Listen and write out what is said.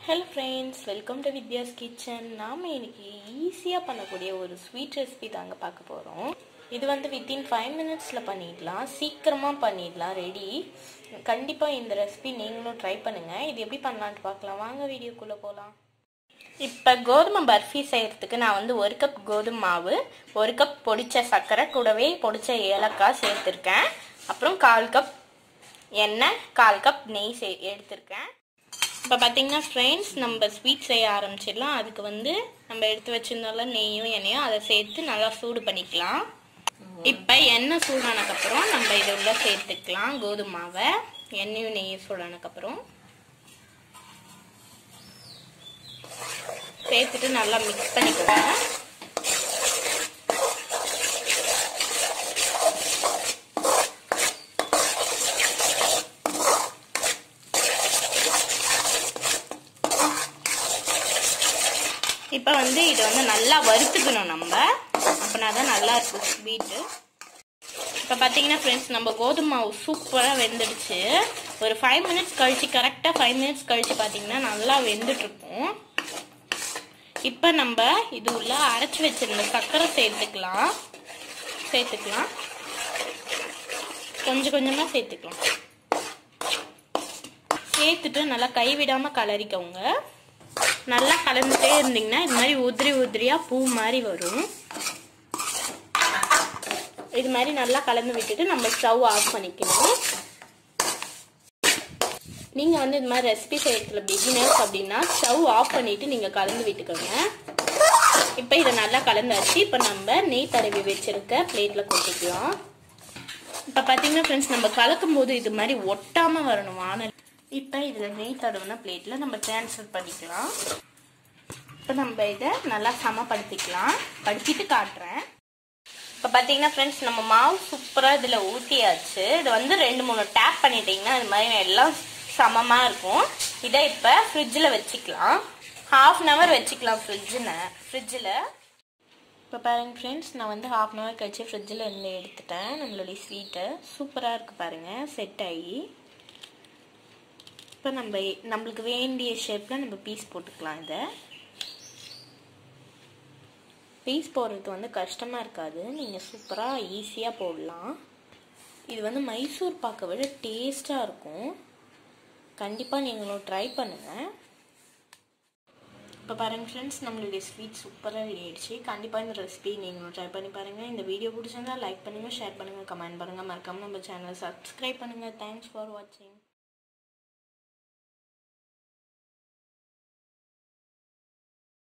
hello friends welcome to Vidya's kitchen நாம் இன்னைக்கு ஈஸியாக பண்ணக்கூடிய ஒரு ஸ்வீட் ரெசிபி தாங்க பார்க்க போகிறோம் இது வந்து வித்தின் ஃபைவ் மினிட்ஸில் பண்ணிடலாம் சீக்கிரமாக பண்ணிடலாம் ரெடி கண்டிப்பாக இந்த ரெசிபி நீங்களும் ட்ரை பண்ணுங்கள் இது எப்படி பண்ணலான்ட்டு பார்க்கலாம் வாங்க வீடியோக்குள்ளே போகலாம் இப்போ கோதுமை பர்ஃபி செய்கிறதுக்கு நான் வந்து ஒரு கப் கோதுமை மாவு ஒரு கப் பொடிச்ச சர்க்கரை கூடவே பொடிச்ச ஏலக்காய் சேர்த்துருக்கேன் அப்புறம் கால் கப் எண்ணெய் கால் கப் நெய் சே எடுத்திருக்கேன் இப்போ பார்த்தீங்கன்னா ஃப்ரெண்ட்ஸ் நம்ம ஸ்வீட் செய்ய ஆரம்பிச்சிடலாம் அதுக்கு வந்து நம்ம எடுத்து வச்சிருந்தோம்ல நெய்யும் எண்ணெயும் அதை சேர்த்து நல்லா சூடு பண்ணிக்கலாம் இப்போ எண்ணெய் சூடானதுக்கப்புறம் நம்ம இதை உள்ள சேர்த்துக்கலாம் கோதுமை மாவை எண்ணெயும் நெய்யும் சூடானதுக்கப்புறம் சேர்த்துட்டு நல்லா மிக்ஸ் பண்ணிக்கோங்க இப்போ வந்து இதை வந்து நல்லா வறுத்துக்கணும் நம்ம அப்படின்னா தான் நல்லா இருக்கும் ஸ்வீட்டு இப்போ பார்த்தீங்கன்னா ஃப்ரெண்ட்ஸ் நம்ம கோதுமை மாவு சூப்பராக வெந்துடுச்சு ஒரு ஃபைவ் மினிட்ஸ் கழிச்சு கரெக்டாக ஃபைவ் மினிட்ஸ் கழிச்சு பார்த்தீங்கன்னா நல்லா வெந்துட்டுருக்கும் இப்போ நம்ம இது உள்ள அரைச்சி வச்சிருந்த சர்க்கரை சேர்த்துக்கலாம் சேர்த்துக்கலாம் கொஞ்சம் கொஞ்சமாக சேர்த்துக்கலாம் சேர்த்துட்டு நல்லா கைவிடாமல் கலரிக்கோங்க நல்லா கலந்துட்டே இருந்தீங்கன்னா இது மாதிரி உதிரி உதிரியாக பூ மாதிரி வரும் இது மாதிரி நல்லா கலந்து விட்டுட்டு நம்ம ஸ்டவ் ஆஃப் பண்ணிக்கணும் நீங்கள் வந்து இது மாதிரி ரெசிபி செய்யறதுல பிகினர்ஸ் அப்படின்னா ஸ்டவ் ஆஃப் பண்ணிவிட்டு நீங்கள் கலந்து விட்டுக்கோங்க இப்போ இதை நல்லா கலந்தாச்சு இப்போ நம்ம நெய் தடவி வச்சுருக்க பிளேட்டில் கொட்டிக்கலாம் இப்போ பார்த்தீங்கன்னா ஃப்ரெண்ட்ஸ் நம்ம கலக்கும் போது இது மாதிரி ஒட்டாமல் வரணும் வானல் இப்போ இதில் நெய் தடவுன பிளேட்டில் நம்ம ட்ரான்ஸ்ஃபர் பண்ணிக்கலாம் இப்போ நம்ம இதை நல்லா சமப்படுத்திக்கலாம் படுத்திட்டு காட்டுறேன் இப்போ பார்த்தீங்கன்னா ஃப்ரெண்ட்ஸ் நம்ம மாவு சூப்பராக இதில் ஊற்றியாச்சு இது வந்து ரெண்டு மூணு டேப் பண்ணிட்டீங்கன்னா இது மாதிரி எல்லாம் சமமாக இருக்கும் இதை இப்போ ஃப்ரிட்ஜில் வச்சுக்கலாம் ஹாஃப் அன் ஹவர் வச்சுக்கலாம் ஃப்ரிட்ஜில் ஃப்ரிட்ஜில் இப்போ பாருங்க ஃப்ரெண்ட்ஸ் நான் வந்து ஹாஃப் அன் ஹவர் கழிச்சு ஃப்ரிட்ஜில் இருந்து எடுத்துட்டேன் நம்மளுடைய ஸ்வீட்டை சூப்பராக இருக்குது பாருங்கள் செட் ஆகி இப்போ நம்ம நம்மளுக்கு வேண்டிய ஷேப்பில் நம்ம பீஸ் போட்டுக்கலாம் இதை பீஸ் போடுறது வந்து கஷ்டமாக இருக்காது நீங்கள் சூப்பராக ஈஸியாக போடலாம் இது வந்து மைசூர் பாக்கை விட டேஸ்ட்டாக இருக்கும் கண்டிப்பாக நீங்களும் ட்ரை பண்ணுங்கள் இப்போ பாருங்கள் ஃப்ரெண்ட்ஸ் நம்மளுடைய ஸ்வீட் சூப்பராக ரெடி ஆயிடுச்சு கண்டிப்பாக இந்த ரெசிபி நீங்களும் ட்ரை பண்ணி பாருங்கள் இந்த வீடியோ பிடிச்சிருந்தா லைக் பண்ணுங்கள் ஷேர் பண்ணுங்கள் கமெண்ட் பண்ணுங்கள் மறக்காமல் நம்ம சேனலை சப்ஸ்கிரைப் பண்ணுங்கள் தேங்க்ஸ் ஃபார் வாட்சிங்